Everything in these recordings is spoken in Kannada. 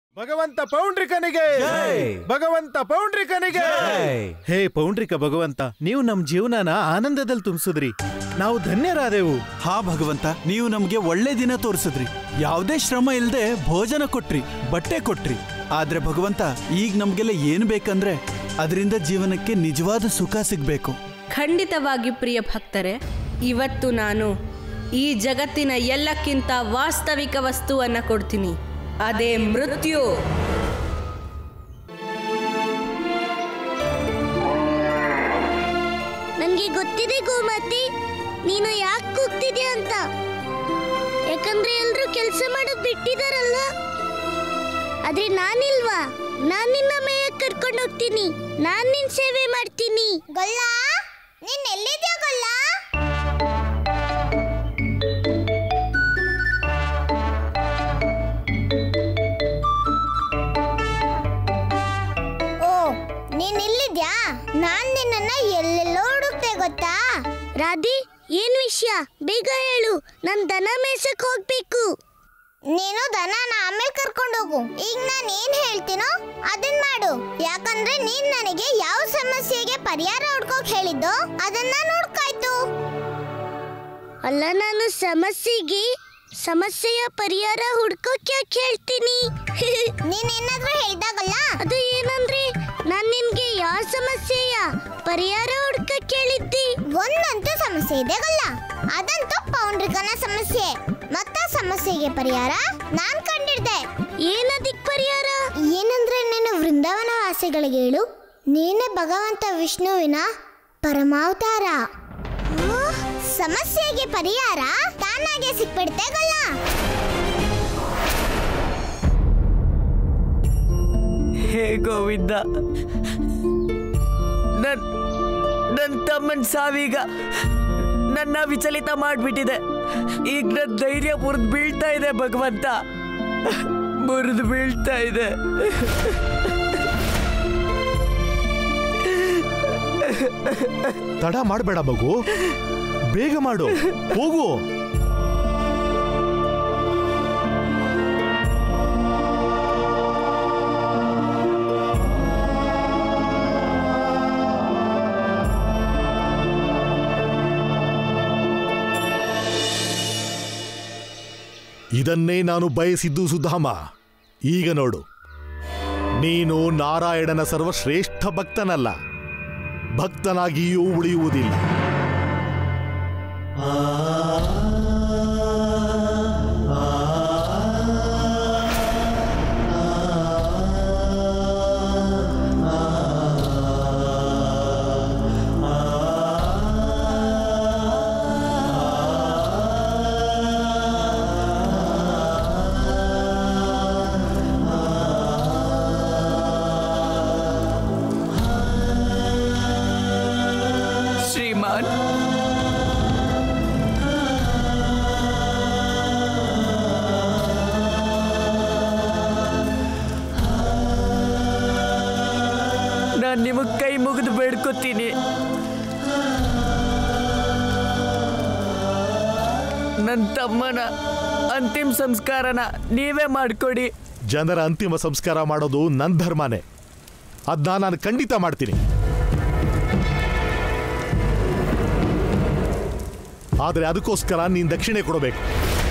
ಭಗವಂತ ಪೌಂಡ್ರಿಕನಿಗೆ ಜೈ! ಭಗವಂತ ಪೌಂಡ್ರಿಕನಿಗೆ ಜೈ! ಹೇ ಪೌಂಡ್ರಿಕ ಭಗವಂತ ನೀವು ನಮ್ ಜೀವನನ ಆನಂದದಲ್ಲಿ ತುಂಬಿಸಿದ್ರಿ ನಾವು ಧನ್ಯರಾದೆವು ಹಾ ಭಗವಂತ ನೀವು ನಮ್ಗೆ ಒಳ್ಳೆ ದಿನ ತೋರಿಸಿದ್ರಿ ಯಾವುದೇ ಶ್ರಮ ಇಲ್ಲದೆ ಭೋಜನ ಕೊಟ್ರಿ ಬಟ್ಟೆ ಕೊಟ್ರಿ ಆದ್ರೆ ಭಗವಂತ ಈಗ ನಮ್ಗೆಲ್ಲ ಏನ್ ಬೇಕಂದ್ರೆ ಅದರಿಂದ ಜೀವನಕ್ಕೆ ನಿಜವಾದ ಸುಖ ಸಿಗ್ಬೇಕು ಖಂಡಿತವಾಗಿ ಪ್ರಿಯ ಭಕ್ತರೆ ಇವತ್ತು ನಾನು ಈ ಜಗತ್ತಿನ ಎಲ್ಲಕ್ಕಿಂತ ವಾಸ್ತವಿಕ ವಸ್ತುವನ್ನ ಕೊಡ್ತೀನಿ ಅದೇ ಮೃತ್ಯು ನನಗೆ ಗೊತ್ತಿದೆ ಗೋಮತಿ ನೀನು ಯಾಕೆ ಕೂಗ್ತಿದ್ಯಾ ಅಂತ ಯಾಕಂದ್ರೆ ಎಲ್ರು ಕೆಲಸ ಮಾಡೋದ್ ಬಿಟ್ಟಿದಾರಲ್ಲ ಆದ್ರೆ ನಾನಿಲ್ವಾ ನಾನ್ ನಿನ್ನ ಮೇಯಕ್ ಕರ್ಕೊಂಡು ಹೋಗ್ತೀನಿ ನಾನ್ ನಿನ್ ಸೇವೆ ಮಾಡ್ತೀನಿ ಗೊಲ್ಲ ನೀನ್ ಎಲ್ಲಿದ್ಯಾ ಗೊಲ್ಲ ಓ ನೀನ್ ಇಲ್ಲಿದ್ಯಾ ನಾನ್ ನಿನ್ನನ್ನ ಎಲ್ಲೆಲ್ಲೋ ಹುಡುಕ್ತೆ ಗೊತ್ತಾ ರಾಧಿ ಏನ್ ವಿಷಯ ಬೇಗ ಹೇಳು ನನ್ ದನ ಮೇಸಕ್ ಹೋಗ್ಬೇಕು ನೀನು ದನನ ಆಮೇಲೆ ಕರ್ಕೊಂಡು ಹೋಗು ಈಗ ನಾನು ಏನ್ ಹೇಳ್ತೀನೋ ಅದನ್ ಮಾಡು ಯಾಕಂದ್ರೆ ನೀನ್ ನನಗೆ ಯಾವ ಸಮಸ್ಯೆಗೆ ಪರಿಹಾರ ಹುಡ್ಕೋಕ್ ಹೇಳಿದ್ದೋ ಅದನ್ನ ನೋಡ್ಕಾಯ್ತು ಅಲ್ಲ ನಾನು ಸಮಸ್ಯೆಗೆ ಸಮಸ್ಯೆಯ ಪರಿಹಾರ ಹುಡ್ಕೋಕ್ ಯಾಕೆ ಹೇಳ್ತೀನಿ ನೀನೇನಾದ್ರೂ ಹೇಳ್ದಾಗಲ್ಲ ಅದು ಏನಂದ್ರೆ ನಾನ್ ನಿನ್ಗೆ ಯಾವ ಸಮಸ್ಯೆಯ ಪರಿಹಾರ ಹುಡ್ಕಕ್ ಕೇಳಿದ್ದಿ ಒಂದಂತೂ ಸಮಸ್ಯೆ ಇದೆ ಗಲ್ಲ ಅದಂತೂ ಪೌಂಡ್ರಿಕನ ಸಮಸ್ಯೆ ಮತ್ತ ಸಮಸ್ಯೆಗೆ ಪರಿಹಾರ ನಾನ್ ಕಂಡಿಡ್ದೆ ಏನದಿಕ್ ಪರಿಹಾರ ಏನಂದ್ರೆ ನೀನು ವೃಂದಾವನ ವಾಸಿಗಳಿಗೆ ಹೇಳು ನೀನೇ ಭಗವಂತ ವಿಷ್ಣುವಿನ ಪರಮಾವತಾರ ಆ, ಸಮಸ್ಯೆಗೆ ಪರಿಹಾರ ತಾನಾಗೆ ಸಿಕ್ಬಿಡ್ತೆ ಗಲ್ಲ ಹೇ ಗೋವಿಂದ ನನ್ ನನ್ನ ತಮ್ಮನ ಸಾವಿಗ ನನ್ನ ವಿಚಲಿತ ಮಾಡಿಬಿಟ್ಟಿದೆ ಈಗ ನನ್ನ ಧೈರ್ಯ ಮುರಿದು ಬೀಳ್ತಾ ಇದೆ ಭಗವಂತ ಮುರಿದು ಬೀಳ್ತಾ ಇದೆ ತಡ ಮಾಡಬೇಡ ಮಗು ಬೇಗ ಮಾಡು ಹೋಗು ಇದನ್ನೇ ನಾನು ಬಯಸಿದ್ದು ಸುಧಾಮ ಈಗ ನೋಡು ನೀನು ನಾರಾಯಣನ ಸರ್ವಶ್ರೇಷ್ಠ ಭಕ್ತನಲ್ಲ ಭಕ್ತನಾಗಿಯೂ ಉಳಿಯುವುದಿಲ್ಲ ಶ್ರೀಮಾನ್ ನಾನು ನಿಮಗೆ ಕೈ ಮುಗಿದು ಬೇಡ್ಕೊತೀನಿ ನನ್ನ ತಮ್ಮನ ಅಂತಿಮ ಸಂಸ್ಕಾರನ ನೀವೇ ಮಾಡಿಕೊಡಿ ಜನರ ಅಂತಿಮ ಸಂಸ್ಕಾರ ಮಾಡೋದು ನನ್ನ ಧರ್ಮನೇ ಅದನ್ನ ನಾನು ಖಂಡಿತ ಮಾಡ್ತೀನಿ ಆದರೆ ಅದಕ್ಕೋಸ್ಕರ ನೀನು ದಕ್ಷಿಣೆ ಕೊಡಬೇಕು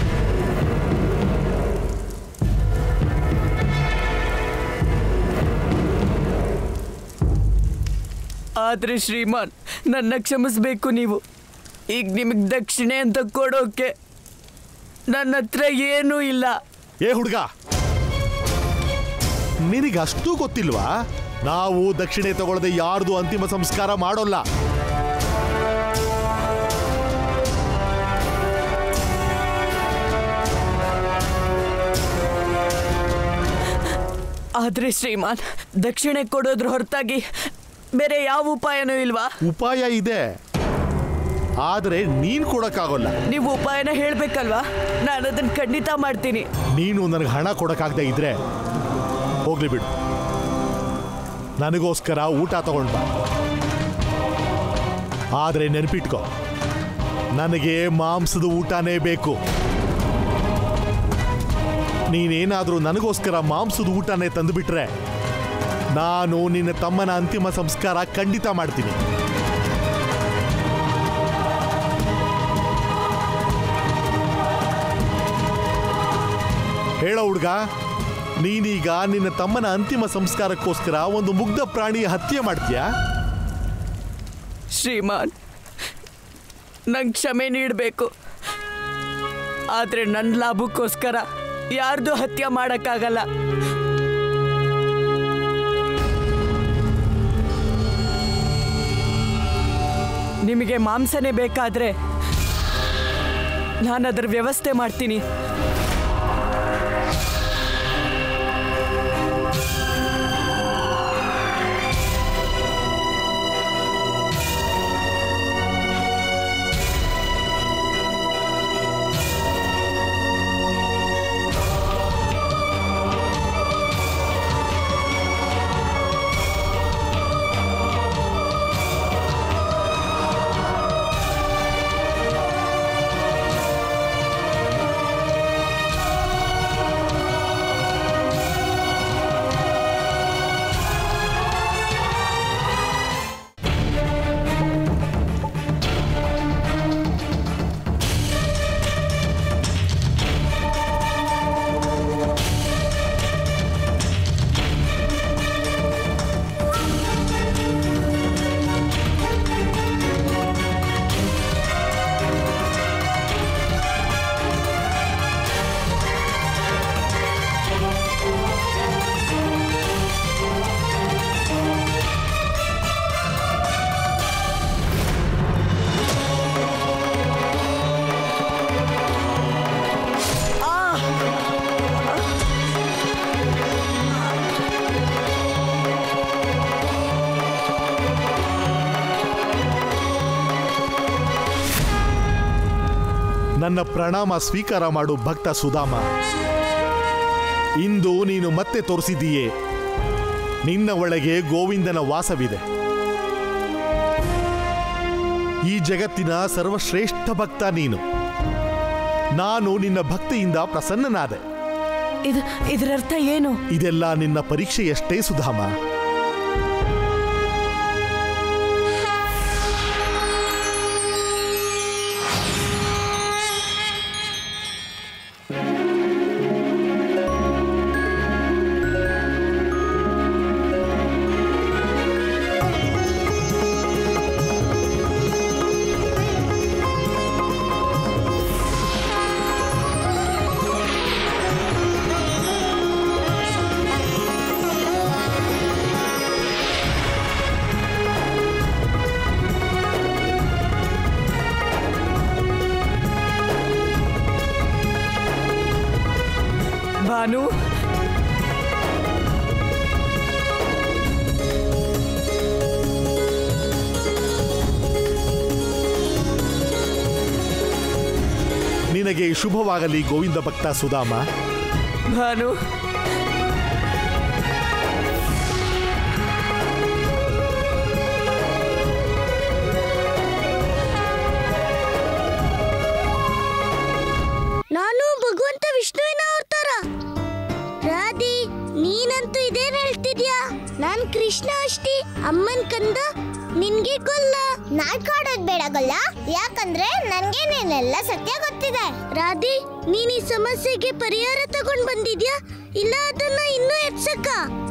ಆದರೆ ಶ್ರೀಮಾನ್ ನನ್ನ ಕ್ಷಮಿಸ್ಬೇಕು ನೀವು ಈಗ ನಿಮಗೆ ದಕ್ಷಿಣೆ ಅಂತ ಕೊಡೋಕೆ ನನ್ನ ಹತ್ರ ಏನೂ ಇಲ್ಲ ಏ ಹುಡುಗ ನಿನಗೆ ಅಷ್ಟು ಗೊತ್ತಿಲ್ವಾ ನಾವು ದಕ್ಷಿಣೆ ತಗೊಳ್ಳದೆ ಯಾರ್ದು ಅಂತಿಮ ಸಂಸ್ಕಾರ ಮಾಡೋಲ್ಲ ಆದರೆ ಶ್ರೀಮಾನ್ ದಕ್ಷಿಣೆ ಕೊಡೋದ್ರ ಹೊರತಾಗಿ ಬೇರೆ ಯಾವ ಉಪಾಯನೂ ಇಲ್ವಾ ಉಪಾಯ ಇದೆ ಆದರೆ ನೀನ್ ಕೊಡಕ್ಕಾಗೋಲ್ಲ ನೀವು ಉಪಾಯನ ಹೇಳ್ಬೇಕಲ್ವಾ ನಾನು ಅದನ್ನ ಖಂಡಿತ ಮಾಡ್ತೀನಿ ನೀನು ನನಗೆ ಹಣ ಕೊಡಕ್ಕಾಗದೆ ಇದ್ರೆ ಹೋಗ್ಲಿ ಬಿಡು ನನಗೋಸ್ಕರ ಊಟ ತಗೊಂಡ್ ಬಾ ಆದರೆ ನೆನಪಿಟ್ಕೋ ನನಗೆ ಮಾಂಸದ ಊಟನೇ ಬೇಕು ನೀನೇನಾದ್ರೂ ನನಗೋಸ್ಕರ ಮಾಂಸದ ಊಟನೇ ತಂದುಬಿಟ್ರೆ ನಾನು ನಿನ್ನ ತಮ್ಮನ ಅಂತಿಮ ಸಂಸ್ಕಾರ ಖಂಡಿತ ಮಾಡ್ತೀನಿ ಹೇಳೋ ಹುಡ್ಗ ನೀನೀಗ ನಿನ್ನ ತಮ್ಮನ ಅಂತಿಮ ಸಂಸ್ಕಾರಕ್ಕೋಸ್ಕರ ಒಂದು ಮುಗ್ಧ ಪ್ರಾಣಿಯ ಹತ್ಯೆ ಮಾಡ್ತೀಯಾ ಶ್ರೀಮಾನ್ ನಂಗೆ ಕ್ಷಮೆ ನೀಡಬೇಕು ಆದರೆ ನನ್ನ ಲಾಭಕ್ಕೋಸ್ಕರ ಯಾರ್ದು ಹತ್ಯೆ ಮಾಡೋಕ್ಕಾಗಲ್ಲ ನಿಮಗೆ ಮಾಂಸನೇ ಬೇಕಾದರೆ ನಾನು ಅದರ ವ್ಯವಸ್ಥೆ ಮಾಡ್ತೀನಿ ನನ್ನ ಪ್ರಣಾಮ ಸ್ವೀಕಾರ ಮಾಡು ಭಕ್ತ ಸುಧಾಮ ಇಂದು ನೀನು ಮತ್ತೆ ತೋರಿಸಿದೀಯೇ ನಿನ್ನ ಒಳಗೆ ಗೋವಿಂದನ ವಾಸವಿದೆ ಈ ಜಗತ್ತಿನ ಸರ್ವಶ್ರೇಷ್ಠ ಭಕ್ತ ನೀನು ನಾನು ನಿನ್ನ ಭಕ್ತಿಯಿಂದ ಪ್ರಸನ್ನನಾದೆ ಇದು ಇದರರ್ಥ ಏನು ಇದೆಲ್ಲ ನಿನ್ನ ಪರೀಕ್ಷೆಯಷ್ಟೇ ಸುಧಾಮ ಭಾನು ನಿನಗೆ ಶುಭವಾಗಲಿ ಗೋವಿಂದ ಭಕ್ತ ಸುಧಾಮ ಭಾನು ನಾನು ಭಗವಂತ ವಿಷ್ಣುವಿನ ಅವತಾರ ರಾಧಿ ನೀನಂತೂ ಇದೇನ್ ಹೇಳ್ತಿದ್ಯಾ ನಾನ್ ಕೃಷ್ಣ ಅಷ್ಟೇ ಅಮ್ಮನ್ ಕಂದ ನಿನ್ಗೆ ಗೊಲ್ಲ ನಾಟ್ಕಾಡೋದ್ ಬೇಡ ಗೊಲ್ಲ ಯಾಕಂದ್ರೆ ನನ್ಗೆ ನೀನೆಲ್ಲ ಸತ್ಯ ಗೊತ್ತಿದೆ ರಾಧಿ ನೀನ್ ಈ ಸಮಸ್ಯೆಗೆ ಪರಿಹಾರ ತಗೊಂಡ್ ಬಂದಿದ್ಯಾ ಇಲ್ಲ ಅದನ್ನ ಇನ್ನೂ ಹೆಚ್ಚಕ್ಕ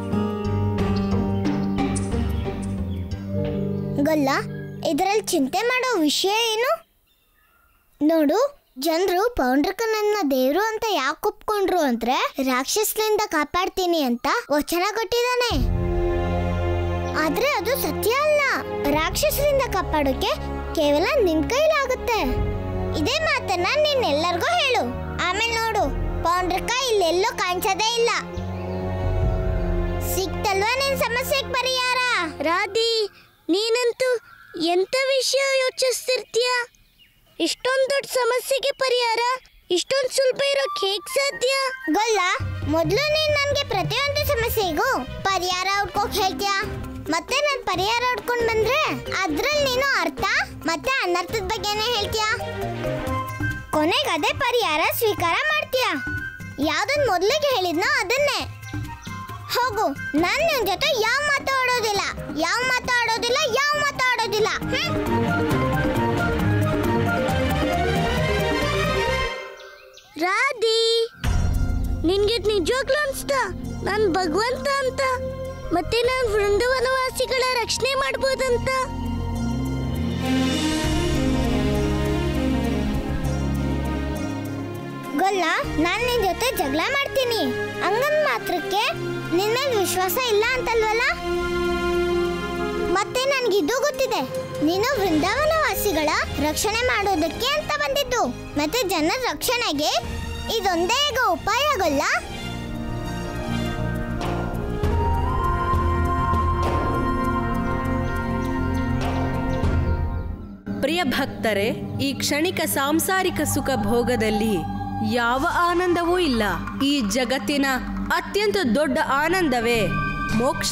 ಗೊಲ್ಲ ಇದರಲ್ಲಿ ಚಿಂತೆ ಮಾಡೋ ವಿಷಯ ಏನು ನೋಡು ಜನರು ಪೌಂಡ್ರಕನನ್ನ ದೇವ್ರು ಅಂತ ಯಾಕೆ ಒಪ್ಕೊಂಡ್ರು ಅಂದ್ರೆ ರಾಕ್ಷಸನಿಂದ ಕಾಪಾಡ್ತೀನಿ ಅಂತ ವಚನ ಕೊಟ್ಟಿದ್ದಾನೆ ಆದ್ರೆ ಅದು ಸತ್ಯ ಅಲ್ಲ ರಾಕ್ಷಸರಿಂದ ಕಾಪಾಡೋಕೆ ಕೇವಲ ನಿನ್ ಕೈಲಾಗುತ್ತೆ ಇದೇ ಮಾತನ್ನ ನೀನ್ ಎಲ್ಲರಿಗೂ ಹೇಳು ಆಮೇಲೆ ನೋಡು ಪೌಂಡ್ರಕ ಇಲ್ಲೆಲ್ಲೋ ಕಾಣಿಸೋದೇ ಇಲ್ಲ ಸಿಕ್ತಲ್ವಾ ನಿನ್ ಸಮಸ್ಯೆಗೆ ಪರಿಹಾರ ರಾಧಿ ನೀನಂತೂ ಎಂತ ವಿಷಯ ಯೋಚಿಸ್ತಿರ್ತೀಯ ಇಷ್ಟೊಂದು ದೊಡ್ಡ ಸಮಸ್ಯೆಗೆ ಪರಿಹಾರ ಇಷ್ಟೊಂದು ಸುಲಭ ಇರೋಕ್ ಹೇಗ್ ಸಾಧ್ಯ ಗೊಲ್ಲ ಮೊದಲು ನೀನ್ ನನ್ಗೆ ಪ್ರತಿಯೊಂದು ಸಮಸ್ಯೆಗೂ ಪರಿಹಾರ ಹುಡ್ಕೋಕ್ ಹೇಳ್ತೀಯ ಮತ್ತೆ ನಾನು ಪರಿಹಾರ ಹುಡ್ಕೊಂಡ್ ಬಂದ್ರೆ ಅದ್ರಲ್ಲಿ ನೀನು ಅರ್ಥ ಮತ್ತೆ ಅನರ್ಥದ ಬಗ್ಗೆನೇ ಹೇಳ್ತೀಯ ಕೊನೆಗೆ ಅದೇ ಪರಿಹಾರ ಸ್ವೀಕಾರ ಮಾಡ್ತೀಯ ಯಾವ್ದನ್ ಮೊದ್ಲಿಗೆ ಹೇಳಿದ್ನೋ ಅದನ್ನೇ ಹೋಗು ನಾನು ನಿನ್ ಜೊತೆ ಯಾವ ಮಾತಾಡೋದಿಲ್ಲ ಯಾವ ಮಾತಾಡೋದಿಲ್ಲ ಯಾವ ಮಾತಾಡೋದಿಲ್ಲ ಹ್ಮ್? ರಾಧಿ ನಿನ್ಗೆ ನಿಜವಾಗ್ಲೂ ಅನ್ಸ್ತಾ ನಾನು ಭಗವಂತ ಅಂತ ಮತ್ತೆ ನಾನು ವೃಂದವನವಾಸಿಗಳ ರಕ್ಷಣೆ ಮಾಡ್ಬೋದಂತ ಗೊಲ್ಲ ನಾನು ನಿನ್ ಜೊತೆ ಜಗಳ ಮಾಡ್ತೀನಿ ಹಂಗಂದ್ ಮಾತ್ರಕ್ಕೆ ನಿನ್ ಮೇಲೆ ವಿಶ್ವಾಸ ಇಲ್ಲ ಅಂತಲ್ವಲ್ಲ ಮತ್ತೆ ನನ್ಗಿದು ಗೊತ್ತಿದೆ ನೀನು ವೃಂದಾವನವಾಸಿಗಳ ರಕ್ಷಣೆ ಮಾಡೋದಕ್ಕೆ ಅಂತ ಬಂದಿದ್ದು ಮತ್ತೆ ಜನರ ರಕ್ಷಣೆಗೆ ಇದೊಂದೇ ಈಗ ಉಪಾಯ ಗೊಲ್ಲ ಪ್ರಿಯ ಭಕ್ತರೆ ಈ ಕ್ಷಣಿಕ ಸಾಂಸಾರಿಕ ಸುಖ ಭೋಗದಲ್ಲಿ ಯಾವ ಆನಂದವೂ ಇಲ್ಲ ಈ ಜಗತ್ತಿನ ಅತ್ಯಂತ ದೊಡ್ಡ ಆನಂದವೇ ಮೋಕ್ಷ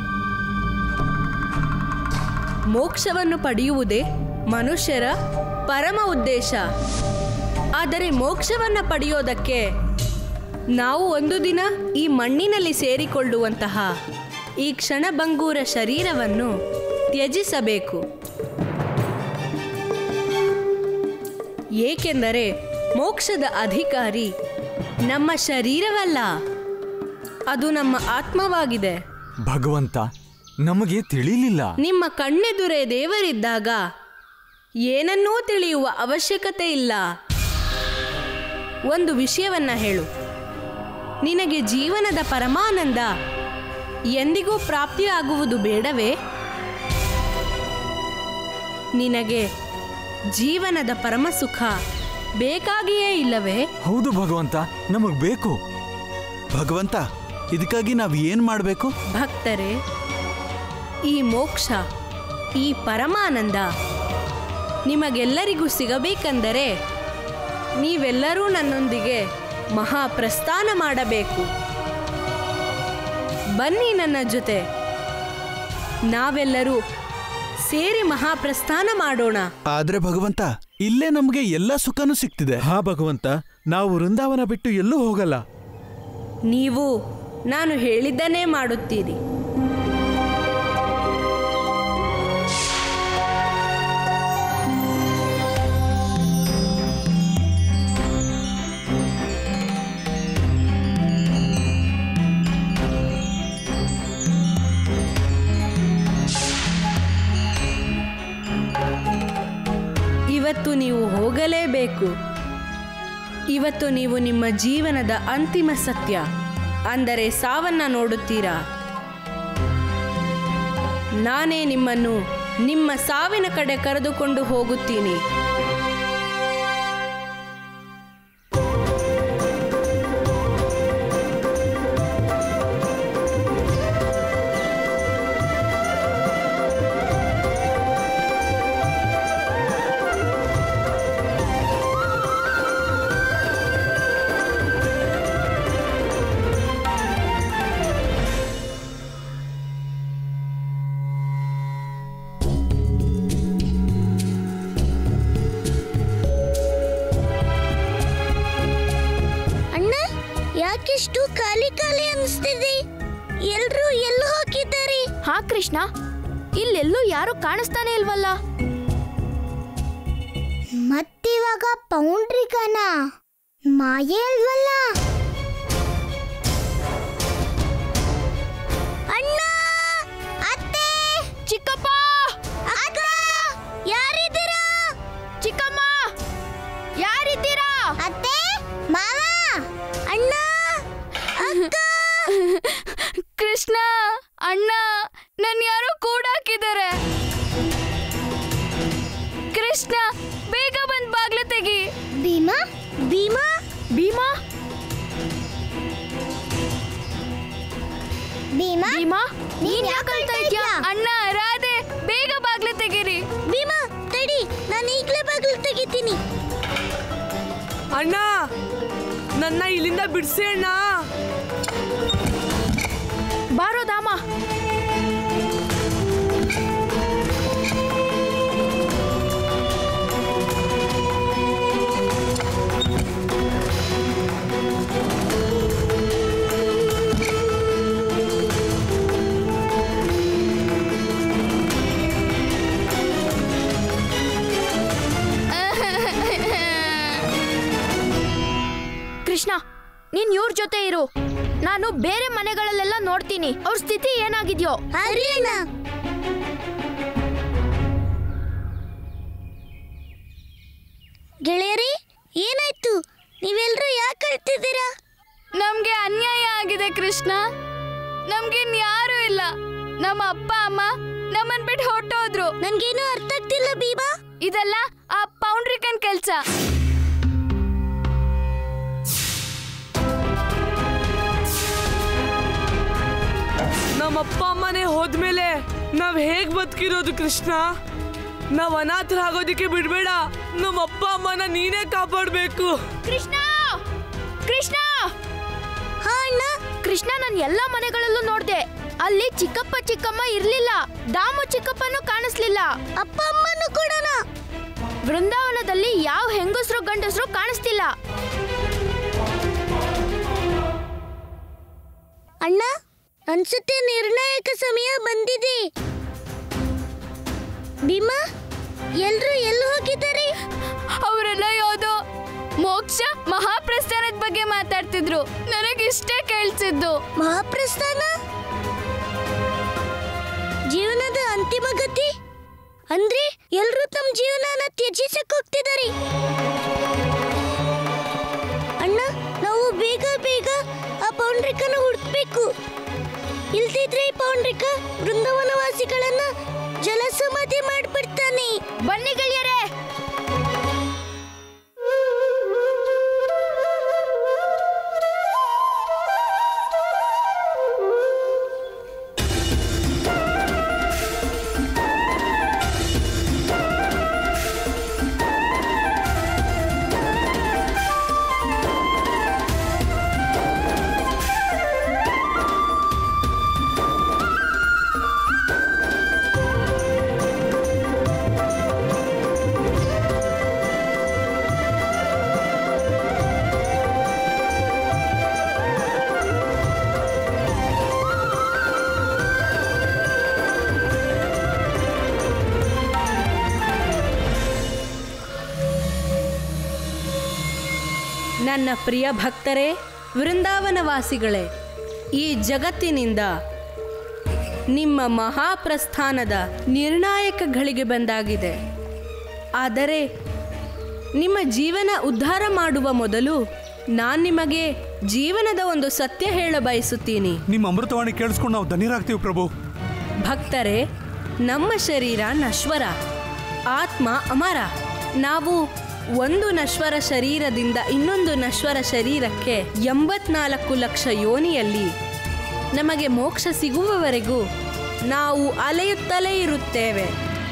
ಮೋಕ್ಷವನ್ನು ಪಡೆಯುವುದೇ ಮನುಷ್ಯರ ಪರಮ ಉದ್ದೇಶ ಆದರೆ ಮೋಕ್ಷವನ್ನು ಪಡೆಯೋದಕ್ಕೆ ನಾವು ಒಂದು ದಿನ ಈ ಮಣ್ಣಿನಲ್ಲಿ ಸೇರಿಕೊಳ್ಳುವಂತಹ ಈ ಕ್ಷಣಭಂಗೂರ ಶರೀರವನ್ನು ತ್ಯಜಿಸಬೇಕು ಏಕೆಂದರೆ ಮೋಕ್ಷದ ಅಧಿಕಾರಿ ನಮ್ಮ ಶರೀರವಲ್ಲ ಅದು ನಮ್ಮ ಆತ್ಮವಾಗಿದೆ ಭಗವಂತ ನಮಗೆ ತಿಳಿಲಿಲ್ಲ ನಿಮ್ಮ ಕಣ್ಣೆದುರೇ ದೇವರಿದ್ದಾಗ ಏನನ್ನೂ ತಿಳಿಯುವ ಅವಶ್ಯಕತೆ ಇಲ್ಲ ಒಂದು ವಿಷಯವನ್ನ ಹೇಳು ನಿನಗೆ ಜೀವನದ ಪರಮಾನಂದ ಎಂದಿಗೂ ಪ್ರಾಪ್ತಿಯಾಗುವುದು ಬೇಡವೇ ನಿನಗೆ ಜೀವನದ ಪರಮಸುಖ ಬೇಕಾಗಿಯೇ ಇಲ್ಲವೇ ಹೌದು ಭಗವಂತ ನಮಗ್ ಬೇಕು ಭಗವಂತ ಇದಕ್ಕಾಗಿ ನಾವು ಏನು ಮಾಡಬೇಕು ಭಕ್ತರೇ ಈ ಮೋಕ್ಷ ಈ ಪರಮಾನಂದ ನಿಮಗೆಲ್ಲರಿಗೂ ಸಿಗಬೇಕೆಂದರೆ ನೀವೆಲ್ಲರೂ ನನ್ನೊಂದಿಗೆ ಮಹಾಪ್ರಸ್ಥಾನ ಮಾಡಬೇಕು ಬನ್ನಿ ನನ್ನ ಜೊತೆ ನಾವೆಲ್ಲರೂ ಸೇರಿ ಮಹಾಪ್ರಸ್ಥಾನ ಮಾಡೋಣ ಆದ್ರೆ ಭಗವಂತ ಇಲ್ಲೇ ನಮಗೆ ಎಲ್ಲ ಸುಖನೂ ಸಿಗ್ತಿದೆ ಹಾ ಭಗವಂತ ನಾವು ವೃಂದಾವನ ಬಿಟ್ಟು ಎಲ್ಲೂ ಹೋಗಲ್ಲ ನೀವು ನಾನು ಹೇಳಿದ್ದನ್ನೇ ಮಾಡುತ್ತೀರಿ ಇವತ್ತು ನೀವು ಹೋಗಲೇಬೇಕು ಇವತ್ತು ನೀವು ನಿಮ್ಮ ಜೀವನದ ಅಂತಿಮ ಸತ್ಯ ಅಂದರೆ ಸಾವನ್ನ ನೋಡುತ್ತೀರಾ ನಾನೇ ನಿಮ್ಮನ್ನು ನಿಮ್ಮ ಸಾವಿನ ಕಡೆ ಕರೆದುಕೊಂಡು ಹೋಗುತ್ತೀನಿ ಅಣ್ಣ ಯಾಕಿಷ್ಟು ಖಾಲಿ ಖಾಲಿ ಅನಿಸ್ತಿದೆ ಎಲ್ರೂ ಎಲ್ಲಿ ಹೋಗಿದ್ದಾರೆ ಹಾ ಕೃಷ್ಣ ಇಲ್ಲೆಲ್ಲೂ ಯಾರು ಕಾಣಿಸ್ತಾನೆ ಇಲ್ವಲ್ಲ ಮತ್ತಿವಾಗ ಪೌಂಡ್ರಿಕನ ಮಾಯೆ ಅಲ್ವಲ್ಲ ಅಣ್ಣ ಅತ್ತೆ ಚಿಕ್ಕಪ್ಪ ಅಕ್ಕ ಯಾರಿದ್ದೀರಾ ಚಿಕ್ಕಮ್ಮ ಯಾರಿದ್ದೀರಾ ಅತ್ತೆ ಮಾವ ಅಣ್ಣ ಅಕ್ಕ ಕೃಷ್ಣ ಅಣ್ಣ ನನ್ ಯಾರೋ ಕೂಡಾಕಿದ್ದಾರೆ ಕೃಷ್ಣ ಬೇಗ ಬಂದ್ ಬಾಗ್ಲು ತೆಗಿ ಭೀಮಾ ಭೀಮಾ ಭೀಮಾ ಭೀಮಾ ಭೀಮಾ ನೀನ್ ನೀನ್ ಯಾಕ್ ಯಾಕೆ ಅಳ್ತಾ ಅಳ್ತಾ ಇದ್ಯಾ ಇದ್ಯಾ? ಅಣ್ಣ ರಾಧೆ ಬೇಗ ಬಾಗ್ಲು ತೆಗೀರಿ ಭೀಮಾ ತಡಿ ನಾನು ಈಗಲೇ ಬಾಗಿಲು ತೆಗಿತೀನಿ ಅಣ್ಣ ನನ್ನ ಇಲ್ಲಿಂದ ಬಿಡಿಸಿ ಅಣ್ಣ ಬಾರೋ ದಾಮ ನಾನು ಬೇರೆ ಮನೆಗಳಲ್ಲೆಲ್ಲ ನೋಡ್ತೀನಿ ಅವ್ರ ಸ್ಥಿತಿ ಏನಾಗಿದ್ಯೋ ಆಗ್ಲಿ ಅಣ್ಣ ಗೆಳೆಯರಿ ಏನಾಯ್ತು ನೀವೆಲ್ರೂ ಯಾಕೆ ಅಳ್ತಿದ್ದೀರಾ ನಮ್ಗೆ ಅನ್ಯಾಯ ಆಗಿದೆ ಕೃಷ್ಣ ನಮ್ಗೆ ಯಾರು ಇಲ್ಲ ನಮ್ಮ ಅಪ್ಪ ಅಮ್ಮ ನಮ್ಮನ್ ಬಿಟ್ಟು ಹೊಟ್ಟೋದ್ರು ನನ್ಗೇನು ಅರ್ಥ ಆಗ್ತಿಲ್ಲ ಭೀಮಾ ಇದೆಲ್ಲ ಆ ಪೌಂಡ್ರಿಕನ್ ಕೆಲ್ಸ ನಮ್ಮ ಅಪ್ಪ ಅಮ್ಮನೇ ಹೋದ್ಮೇಲೆ ನಾವ್ ಹೇಗ್ ಬದುಕಿರೋದು ಕೃಷ್ಣ ನಾವ್ ಅನಾಥರಾಗೋದಿಕ್ಕೆ ಬಿಡ್ಬೇಡ ನಮ್ಮ ಅಪ್ಪ ಅಮ್ಮನ ನೀನೇ ಕಾಪಾಡ್ಬೇಕು ಕೃಷ್ಣ ಕೃಷ್ಣ ಹಾ ಅಣ್ಣ ಕೃಷ್ಣ ನಾನು ಎಲ್ಲಾ ಮನೆಗಳಲ್ಲೂ ನೋಡ್ದೆ ಅಲ್ಲಿ ಚಿಕ್ಕಪ್ಪ ಚಿಕ್ಕಮ್ಮ ಇರ್ಲಿಲ್ಲ ದಾಮು ಚಿಕ್ಕಪ್ಪನೂ ಕಾಣಿಸ್ಲಿಲ್ಲ ಅಪ್ಪ ಅಮ್ಮನೂ ಕೂಡನ ವೃಂದಾವನದಲ್ಲಿ ಯಾವ ಹೆಂಗಸರು ಗಂಡಸರು ಕಾಣಿಸ್ತಿಲ್ಲ ಅಣ್ಣ ಅನ್ಸುತ್ತೆ ನಿರ್ಣಾಯಕ ಸಮಯ ಬಂದಿದೆ ಭೀಮಾ ಎಲ್ರು ಎಲ್ಲಿ ಹೋಗಿದ್ದಾರೆ ಅವರೆಲ್ಲ ಯಾವುದೋ ಮೋಕ್ಷ ಮಹಾಪ್ರಸ್ಥಾನದ ಬಗ್ಗೆ ಮಾತಾಡ್ತಿದ್ರು ನನಗಿಷ್ಟೇ ಕೇಳಿಸಿದ್ದು ಮಹಾಪ್ರಸ್ಥಾನ ಜೀವನದ ಅಂತಿಮ ಗತಿ ಅಂದ್ರೆ ಎಲ್ರೂ ತಮ್ಮ ಜೀವನನ ತ್ಯಜಿಸಕ್ ಹೋಗ್ತಿದ್ದಾರೆ ಅಣ್ಣ ನಾವು ಬೇಗ ಬೇಗ ಆ ಪೌಂಡ್ರಿಕನ ಹುಡುಕ್ಬೇಕು ಇಲ್ದಿದ್ರೆ ಈ ಪೌಂಡ್ರಿಕ ಬೃಂದಾವನವಾಸಿಗಳನ್ನ ಜಲಸಮಾಧಿ ಮಾಡ್ಬಿಡ್ತಾನೆ ಬನ್ನಿ ಗೆಳೆಯರೇ ನನ್ನ ಪ್ರಿಯ ಭಕ್ತರೇ ವೃಂದಾವನವಾಸಿಗಳೇ ಈ ಜಗತ್ತಿನಿಂದ ನಿಮ್ಮ ಮಹಾಪ್ರಸ್ಥಾನದ ನಿರ್ಣಾಯಕ ಘಳಿಗೆ ಬಂದಾಗಿದೆ ಆದರೆ ನಿಮ್ಮ ಜೀವನ ಉದ್ಧಾರ ಮಾಡುವ ಮೊದಲು ನಾನು ನಿಮಗೆ ಜೀವನದ ಒಂದು ಸತ್ಯ ಹೇಳ ಬಯಸುತ್ತೀನಿ ನಿಮ್ಮ ಅಮೃತವಾಣಿ ಕೇಳಿಸ್ಕೊಂಡು ನಾವು ಧನ್ಯರಾಗ್ತೀವಿ ಪ್ರಭು ಭಕ್ತರೇ ನಮ್ಮ ಶರೀರ ನಶ್ವರ ಆತ್ಮ ಅಮರ ನಾವು ಒಂದು ನಶ್ವರ ಶರೀರದಿಂದ ಇನ್ನೊಂದು ನಶ್ವರ ಶರೀರಕ್ಕೆ ಎಂಬತ್ನಾಲ್ಕು ಲಕ್ಷ ಯೋನಿಯಲ್ಲಿ ನಮಗೆ ಮೋಕ್ಷ ಸಿಗುವವರೆಗೂ ನಾವು ಅಲೆಯುತ್ತಲೇ ಇರುತ್ತೇವೆ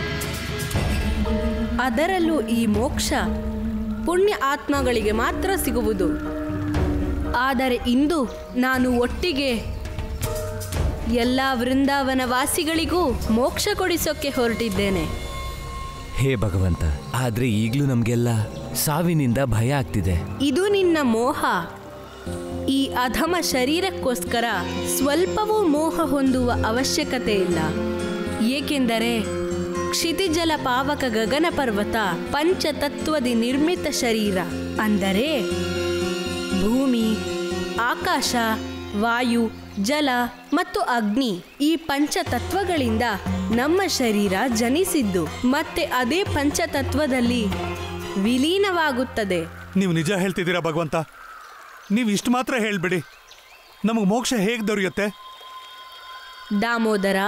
ಅದರಲ್ಲೂ ಈ ಮೋಕ್ಷ ಪುಣ್ಯ ಆತ್ಮಗಳಿಗೆ ಮಾತ್ರ ಸಿಗುವುದು ಆದರೆ ಇಂದು ನಾನು ಒಟ್ಟಿಗೆ ಎಲ್ಲ ವೃಂದಾವನ ವಾಸಿಗಳಿಗೂ ಮೋಕ್ಷ ಕೊಡಿಸೋಕೆ ಹೊರಟಿದ್ದೇನೆ ಹೇ ಭಗವಂತ ಆದ್ರೆ ಈಗ್ಲೂ ನಮ್ಗೆಲ್ಲ ಸಾವಿನಿಂದ ಭಯ ಆಗ್ತಿದೆ ಇದು ನಿನ್ನ ಮೋಹ ಈ ಅಧಮ ಶರೀರಕ್ಕೋಸ್ಕರ ಸ್ವಲ್ಪವೂ ಮೋಹ ಹೊಂದುವ ಅವಶ್ಯಕತೆ ಇಲ್ಲ ಏಕೆಂದರೆ ಕ್ಷಿತಿಜಲ ಪಾವಕ ಗಗನ ಪರ್ವತ ಪಂಚತತ್ವದಿ ನಿರ್ಮಿತ ಶರೀರ ಅಂದರೆ ಭೂಮಿ ಆಕಾಶ ವಾಯು ಜಲ ಮತ್ತು ಅಗ್ನಿ ಈ ಪಂಚತತ್ವಗಳಿಂದ ನಮ್ಮ ಶರೀರ ಜನಿಸಿದ್ದು ಮತ್ತೆ ಅದೇ ಪಂಚತತ್ವದಲ್ಲಿ ವಿಲೀನವಾಗುತ್ತದೆ ನೀವು ನಿಜ ಹೇಳ್ತಿದ್ದೀರಾ ಭಗವಂತ ನೀವು ಇಷ್ಟು ಮಾತ್ರ ಹೇಳ್ಬಿಡಿ ನಮಗೆ ಮೋಕ್ಷ ಹೇಗೆ ದೊರೆಯುತ್ತೆ ದಾಮೋದರ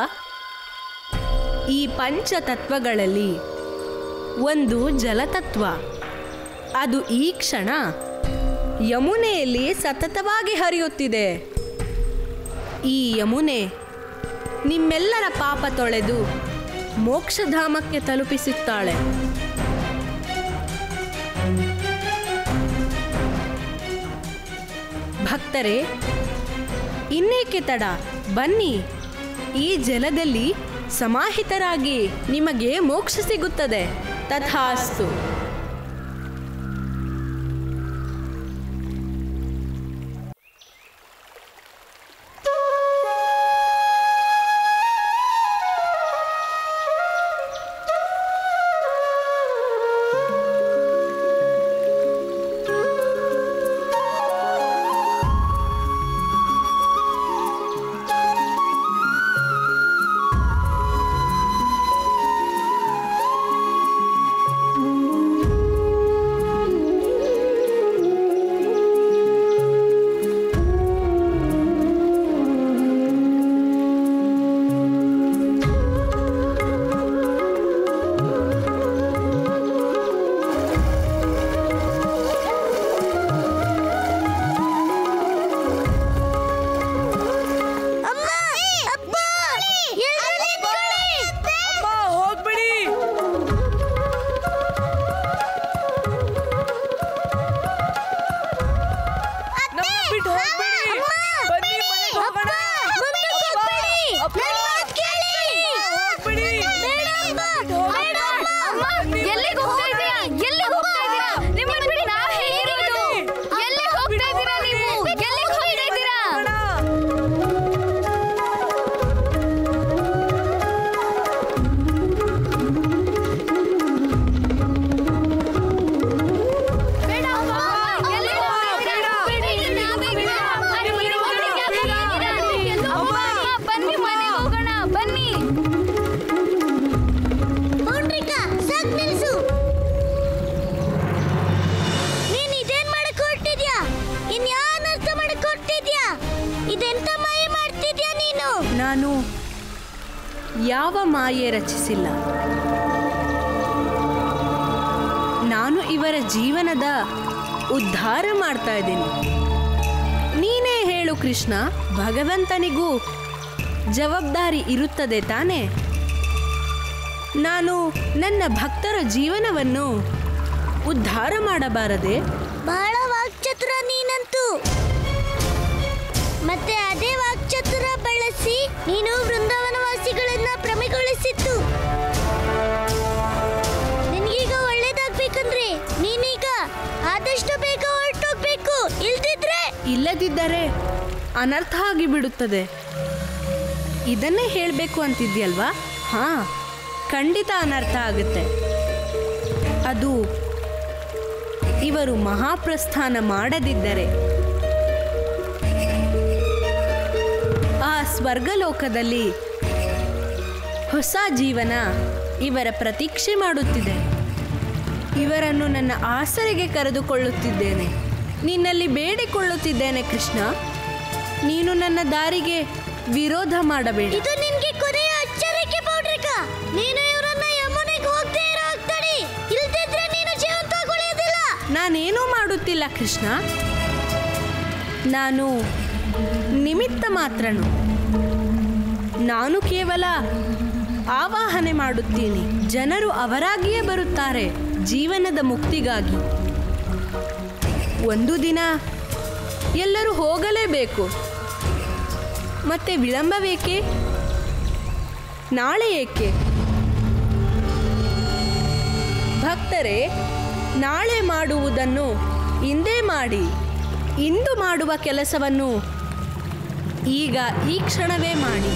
ಈ ಪಂಚತತ್ವಗಳಲ್ಲಿ ಒಂದು ಜಲತತ್ವ ಅದು ಈ ಕ್ಷಣ ಯಮುನೆಯಲ್ಲಿ ಸತತವಾಗಿ ಹರಿಯುತ್ತಿದೆ ಈ ಯಮುನೆ ನಿಮ್ಮೆಲ್ಲರ ಪಾಪ ತೊಳೆದು ಮೋಕ್ಷಧಾಮಕ್ಕೆ ತಲುಪಿಸುತ್ತಾಳೆ ಭಕ್ತರೇ ಇನ್ನೇಕೆ ತಡ ಬನ್ನಿ ಈ ಜಲದಲ್ಲಿ ಸಮಾಹಿತರಾಗಿ ನಿಮಗೆ ಮೋಕ್ಷ ಸಿಗುತ್ತದೆ ತಥಾಸ್ತು ನಾನು ಯಾವ ಮಾಯೆ ರಚಿಸಿಲ್ಲ ನಾನು ಇವರ ಜೀವನದ ಉದ್ಧಾರ ಮಾಡ್ತಾ ಇದ್ದೀನಿ ನೀನೇ ಹೇಳು ಕೃಷ್ಣ ಭಗವಂತನಿಗೂ ಜವಾಬ್ದಾರಿ ಇರುತ್ತದೆ ತಾನೇ ನಾನು ನನ್ನ ಭಕ್ತರ ಜೀವನವನ್ನು ಉದ್ಧಾರ ಮಾಡಬಾರದೆ ಬಹಳ ವಾಕ್ಚತುರ ನೀನಂತೂ ಮತ್ತೆ ಅದೇ ವಾಕ್ಚತುರ ಬಳಸಿ ನೀನು ವೃಂದಾವನವಾಸಿಗಳನ್ನ ಭ್ರಮೆಗೊಳಿಸಿತ್ತು ನಿನ್ಗೀಗ ಒಳ್ಳೇದಾಗ್ಬೇಕಂದ್ರೆ ನೀನೀಗ ಆದಷ್ಟು ಬೇಗ ಹೊರಟೋಗ್ಬೇಕು ಇಲ್ದಿದ್ರೆ ಇಲ್ಲದಿದ್ದರೆ ಅನರ್ಥ ಆಗಿಬಿಡುತ್ತದೆ ಇದನ್ನೇ ಹೇಳಬೇಕು ಅಂತಿದ್ಯಲ್ವಾ ಹಾ ಖಂಡಿತ ಅನರ್ಥ ಆಗುತ್ತೆ ಅದು ಇವರು ಮಹಾಪ್ರಸ್ಥಾನ ಮಾಡದಿದ್ದರೆ ಆ ಸ್ವರ್ಗಲೋಕದಲ್ಲಿ ಹೊಸ ಜೀವನ ಇವರ ಪ್ರತೀಕ್ಷೆ ಮಾಡುತ್ತಿದೆ ಇವರನ್ನು ನನ್ನ ಆಸರೆಗೆ ಕರೆದುಕೊಳ್ಳುತ್ತಿದ್ದೇನೆ ನಿನ್ನಲ್ಲಿ ಬೇಡಿಕೊಳ್ಳುತ್ತಿದ್ದೇನೆ ಕೃಷ್ಣ ನೀನು ನನ್ನ ದಾರಿಗೆ ವಿರೋಧ ಮಾಡಬೇಡ ಇದು ನಿನ್ಗೆ ಕೊನೆಯ ಎಚ್ಚರಿಕೆ ಪೌಡ್ರಿಕ ನೀನು ಇವರನ್ನ ಯಮುನೆಗೆ ಹೋಗದೆ ಇರೋ ಆಗ್ತಾಡಿ ಇಲ್ದಿದ್ರೆ ನೀನು ಜೀವಂತವಾಗಿ ಉಳಿಯೋದಿಲ್ಲ ನಾನೇನೂ ಮಾಡುತ್ತಿಲ್ಲ ಕೃಷ್ಣ ನಾನು ನಿಮಿತ್ತ ಮಾತ್ರನು ನಾನು ಕೇವಲ ಆವಾಹನೆ ಮಾಡುತ್ತೀನಿ ಜನರು ಅವರಾಗಿಯೇ ಬರುತ್ತಾರೆ ಜೀವನದ ಮುಕ್ತಿಗಾಗಿ ಒಂದು ದಿನ ಎಲ್ಲರೂ ಹೋಗಲೇಬೇಕು ಮತ್ತೆ ವಿಳಂಬವೇಕೆ ನಾಳೆ ಏಕೆ ಭಕ್ತರೇ ನಾಳೆ ಮಾಡುವುದನ್ನು ಇಂದೇ ಮಾಡಿ ಇಂದು ಮಾಡುವ ಕೆಲಸವನ್ನು ಈಗ ಈ ಕ್ಷಣವೇ ಮಾಡಿ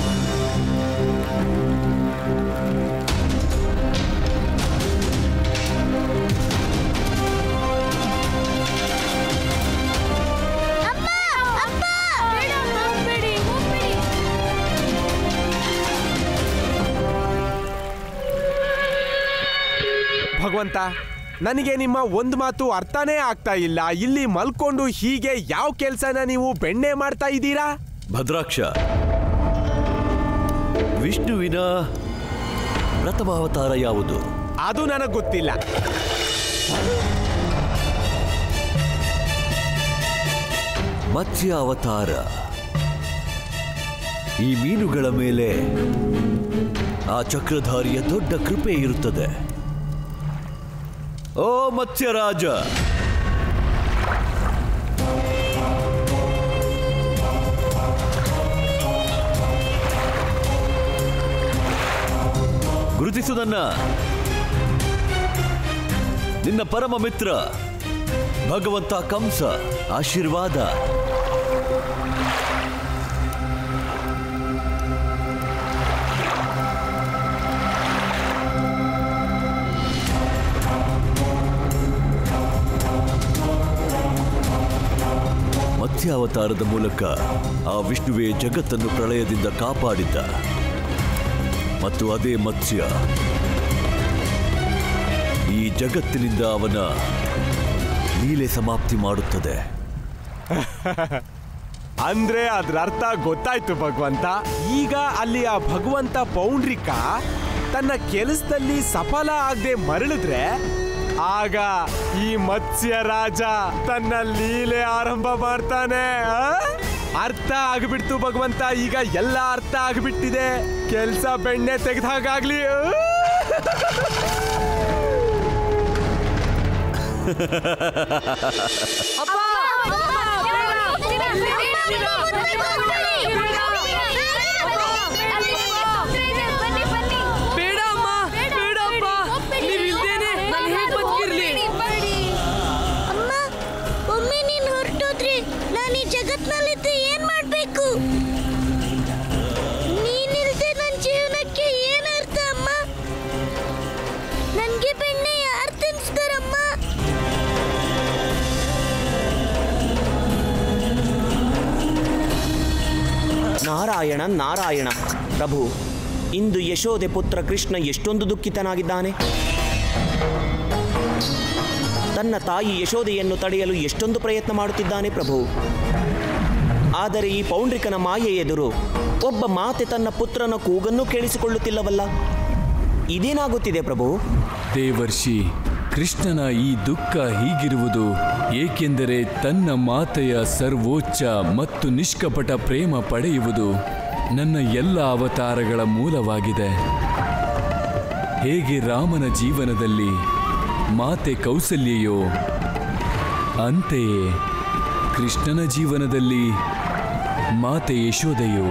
ಅಮ್ಮ ಅಪ್ಪ ಹೋಗ್ಬೇಡಿ ಹೋಗ್ಬೇಡಿ ಭಗವಂತ ನನಗೆ ನಿಮ್ಮ ಒಂದು ಮಾತು ಅರ್ಥನೇ ಆಗ್ತಾ ಇಲ್ಲ ಇಲ್ಲಿ ಮಲ್ಕೊಂಡು ಹೀಗೆ ಯಾವ ಕೆಲ್ಸನ ನೀವು ಬೆಣ್ಣೆ ಮಾಡ್ತಾ ಇದ್ದೀರಾ ಭದ್ರಾಕ್ಷ ವಿಷ್ಣುವಿನ ಪ್ರಥಮ ಅವತಾರ ಯಾವುದು ಅದು ನನಗೆ ಗೊತ್ತಿಲ್ಲ ಮತ್ಸ್ಯ ಅವತಾರ ಈ ಮೀನುಗಳ ಮೇಲೆ ಆ ಚಕ್ರಧಾರಿಯ ದೊಡ್ಡ ಕೃಪೆ ಇರುತ್ತದೆ ಓ ಮತ್ಸ್ಯರಾಜ ಗುರುತಿಸು ನನ್ನ ನಿನ್ನ ಪರಮ ಮಿತ್ರ ಭಗವಂತ ಕಂಸ ಆಶೀರ್ವಾದ ಮತ್ಸ್ಯಾವತಾರದ ಮೂಲಕ ಆ ವಿಷ್ಣುವೇ ಜಗತ್ತನ್ನು ಪ್ರಳಯದಿಂದ ಕಾಪಾಡಿದ್ದ ಮತ್ತು ಅದೇ ಮತ್ಸ್ಯ ಈ ಜಗತ್ತಿನಿಂದ ಅವನ ಲೀಲೆ ಸಮಾಪ್ತಿ ಮಾಡುತ್ತದೆ ಅಂದ್ರೆ ಅದ್ರ ಅರ್ಥ ಗೊತ್ತಾಯ್ತು ಭಗವಂತ ಈಗ ಅಲ್ಲಿ ಆ ಭಗವಂತ ಪೌಂಡ್ರಿಕ ತನ್ನ ಕೆಲಸದಲ್ಲಿ ಸಫಲ ಆಗದೆ ಮರಳಿದ್ರೆ ಆಗ ಈ ಮತ್ಸ್ಯ ರಾಜ ತನ್ನ ಲೀಲೆ ಆರಂಭ ಮಾಡ್ತಾನೆ ಆ? ಅರ್ಥ ಆಗ್ಬಿಡ್ತು ಭಗವಂತ ಈಗ ಎಲ್ಲ ಅರ್ಥ ಆಗ್ಬಿಟ್ಟಿದೆ ಕೆಲ್ಸ ಬೆಣ್ಣೆ ತೆಗೆದ ಹಾಗಾಗ್ಲಿ ಬೇಡ ಅಮ್ಮ ಬೇಡಪ್ಪ ನೀವಿಲ್ದೇನೆ ನಾನು ಹೇಗೆ ಬದುಕಿರ್ಲಿ ಅಮ್ಮ ಒಮ್ಮೆ ನೀನ್ ಹೊರಟೋದ್ರಿ ನಾನು ಈ ಜಗತ್ನಲ್ಲಿದ್ದು ಏನ್ ಮಾಡ್ಬೇಕು ನೀನಿಲ್ದೆ ನನ್ನ ಜೀವನಕ್ಕೆ ಏನ್ ಅರ್ಥ ಅಮ್ಮ ನನ್ಗೆ ಬೆಣ್ಣೆ ಯಾರು ತಿನ್ಸ್ತಾರಮ್ಮ ನಾರಾಯಣ ನಾರಾಯಣ ಪ್ರಭು ಇಂದು ಯಶೋದೆ ಪುತ್ರ ಕೃಷ್ಣ ಎಷ್ಟೊಂದು ದುಃಖಿತನಾಗಿದ್ದಾನೆ ತನ್ನ ತಾಯಿ ಯಶೋದೆಯನ್ನು ತಡೆಯಲು ಎಷ್ಟೊಂದು ಪ್ರಯತ್ನ ಮಾಡುತ್ತಿದ್ದಾನೆ ಪ್ರಭು ಆದರೆ ಈ ಪೌಂಡ್ರಿಕನ ಮಾಯೆ ಎದುರು ಒಬ್ಬ ಮಾತೆ ತನ್ನ ಪುತ್ರನ ಕೂಗನ್ನು ಕೇಳಿಸಿಕೊಳ್ಳುತ್ತಿಲ್ಲವಲ್ಲ ಇದೇನಾಗುತ್ತಿದೆ ಪ್ರಭು ದೇವರ್ಷಿ ಕೃಷ್ಣನ ಈ ದುಃಖ ಹೀಗಿರುವುದು ಏಕೆಂದರೆ ತನ್ನ ಮಾತೆಯ ಸರ್ವೋಚ್ಚ ಮತ್ತು ನಿಷ್ಕಪಟ ಪ್ರೇಮ ಪಡೆಯುವುದು ನನ್ನ ಎಲ್ಲ ಅವತಾರಗಳ ಮೂಲವಾಗಿದೆ ಹೇಗೆ ರಾಮನ ಜೀವನದಲ್ಲಿ ಮಾತೆ ಕೌಸಲ್ಯೆಯೋ ಅಂತೆಯೇ ಕೃಷ್ಣನ ಜೀವನದಲ್ಲಿ ಮಾತೆ ಯಶೋದೆಯೋ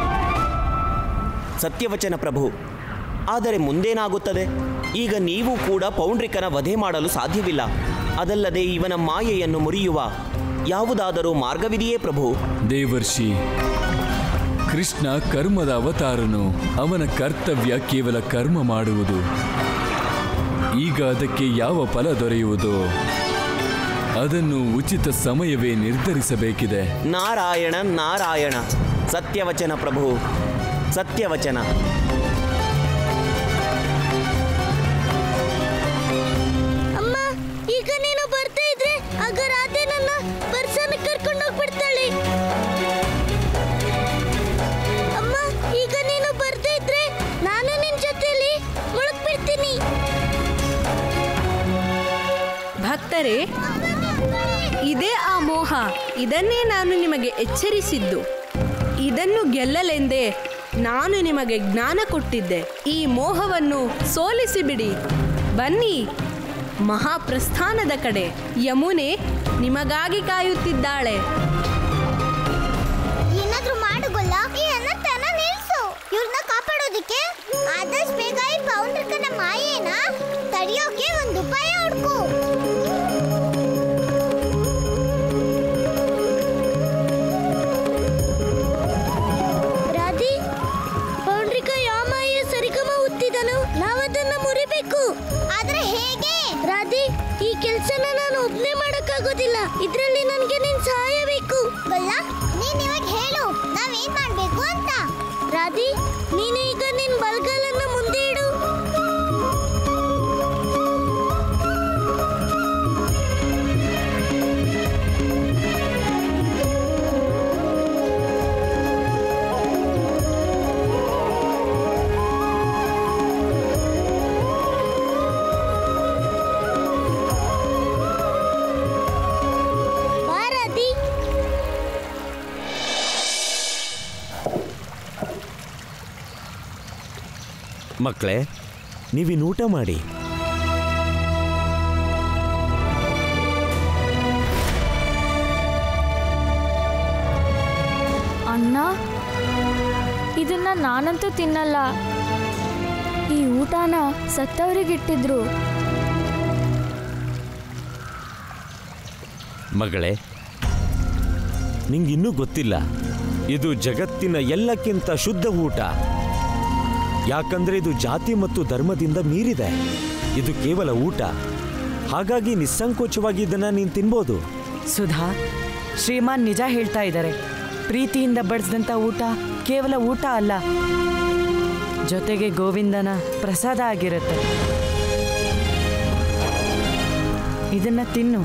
ಸತ್ಯವಚನ ಪ್ರಭು ಆದರೆ ಮುಂದೇನಾಗುತ್ತದೆ ಈಗ ನೀವು ಕೂಡ ಪೌಂಡ್ರಿಕನ ವಧೆ ಮಾಡಲು ಸಾಧ್ಯವಿಲ್ಲ ಅದಲ್ಲದೆ ಇವನ ಮಾಯೆಯನ್ನು ಮುರಿಯುವ ಯಾವುದಾದರೂ ಮಾರ್ಗವಿದೆಯೇ ಪ್ರಭು ದೇವರ್ಷಿ ಕೃಷ್ಣ ಕರ್ಮದ ಅವತಾರನು ಅವನ ಕರ್ತವ್ಯ ಕೇವಲ ಕರ್ಮ ಮಾಡುವುದು ಈಗ ಅದಕ್ಕೆ ಯಾವ ಫಲ ದೊರೆಯುವುದೋ ಅದನ್ನು ಉಚಿತ ಸಮಯವೇ ನಿರ್ಧರಿಸಬೇಕಿದೆ ನಾರಾಯಣ ನಾರಾಯಣ ಸತ್ಯವಚನ ಪ್ರಭು ಸತ್ಯವಚನ ಅಮ್ಮ ಈಗ ನೀನು ಬರ್ತಾ ಇದ್ರೆ ಆಗ ರಾಧೆ ನನ್ನ ಪರ್ಸನ ಕರ್ಕೊಂಡು ಹೋಗ್ಬಿಡ್ತಾಳೆ ಅಮ್ಮ ಈಗ ನೀನು ಬರ್ತಾ ಇದ್ರೆ ನಾನು ನಿನ್ ಜೊತೆಲಿ ಮುಳುಗ್ಬಿಡ್ತೀನಿ ಭಕ್ತರೇ ಇದೇ ಆ ಮೋಹ ಇದನ್ನೇ ನಾನು ನಿಮಗೆ ಎಚ್ಚರಿಸಿದ್ದು ಇದನ್ನು ಗೆಲ್ಲಲೆಂದೇ ನಾನು ನಿಮಗೆ ಜ್ಞಾನ ಕೊಟ್ಟಿದ್ದೆ ಈ ಮೋಹವನ್ನು ಸೋಲಿಸಿಬಿಡಿ ಬನ್ನಿ ಮಹಾಪ್ರಸ್ಥಾನದ ಕಡೆ ಯಮುನೆ ನಿಮಗಾಗಿ ಕಾಯುತ್ತಿದ್ದಾಳೆ ಏನಾದ್ರೂ ಮಾಡುಗೊಲ್ಲ ಈ ಅನರ್ಥನ ನಿಲ್ಸು ಇವ್ರನ್ನ ಕಾಪಾಡೋದಿಕ್ಕೆ ಆದಷ್ಟು ಬೇಗ ಈ ಪೌಂಡ್ರಿಕನ ಮಾಯೇನ ತಡೆಯೋಕೆ ಒಂದು ಉಪಾಯ ಹುಡ್ಕು ರಾಧಿ ಪೌಂಡ್ರಿಕ ಯಾವ ಮಾಯೆ ಸರಿಗಮ ಹುಟ್ಟಿದನು ನಾವದನ್ನ ಮುರಿಬೇಕು ಆದ್ರೆ ಹೇಗೆ ರಾಧಿ ಈ ಕೆಲ್ಸನ ನಾನು ಒಬ್ನೇ ಮಾಡಕ್ಕಾಗೋದಿಲ್ಲ ಇದ್ರಲ್ಲಿ ನನ್ಗೆ ನಿನ್ ಸಹಾಯ ಬೇಕು ಗೊಲ್ಲ ನೀನ್ ಇವಾಗ ಹೇಳು ನಾವೇನ್ ಮಾಡ್ಬೇಕು ಅಂತ ರಾಧಿ ನೀನು ಈಗ ನಿನ್ ಬಲ್ಗಾಲನ್ನ ಮುಂದೆ ಇಡು ಬಾ ರಾಧಿ ಮಕ್ಕಳೇ ನೀವಿನ್ ಊಟ ಮಾಡಿ ಅಣ್ಣ ಇದನ್ನ ನಾನಂತೂ ತಿನ್ನಲ್ಲ ಈ ಊಟನ ಸತ್ತವರಿಗಿಟ್ಟಿದ್ರು ಮಗಳೇ ನಿಂಗಿನ್ನೂ ಗೊತ್ತಿಲ್ಲ ಇದು ಜಗತ್ತಿನ ಎಲ್ಲಕ್ಕಿಂತ ಶುದ್ಧ ಊಟ ಯಾಕಂದ್ರೆ ಇದು ಜಾತಿ ಮತ್ತು ಧರ್ಮದಿಂದ ಮೀರಿದೆ ಇದು ಕೇವಲ ಊಟ ಹಾಗಾಗಿ ನಿಸ್ಸಂಕೋಚವಾಗಿ ಇದನ್ನ ನೀನು ತಿನ್ಬೋದು ಸುಧಾ ಶ್ರೀಮಾನ್ ನಿಜ ಹೇಳ್ತಾ ಇದ್ದಾರೆ ಪ್ರೀತಿಯಿಂದ ಬಡಿಸಿದಂಥ ಊಟ ಕೇವಲ ಊಟ ಅಲ್ಲ ಜೊತೆಗೆ ಗೋವಿಂದನ ಪ್ರಸಾದ ಆಗಿರುತ್ತೆ ಇದನ್ನ ತಿನ್ನು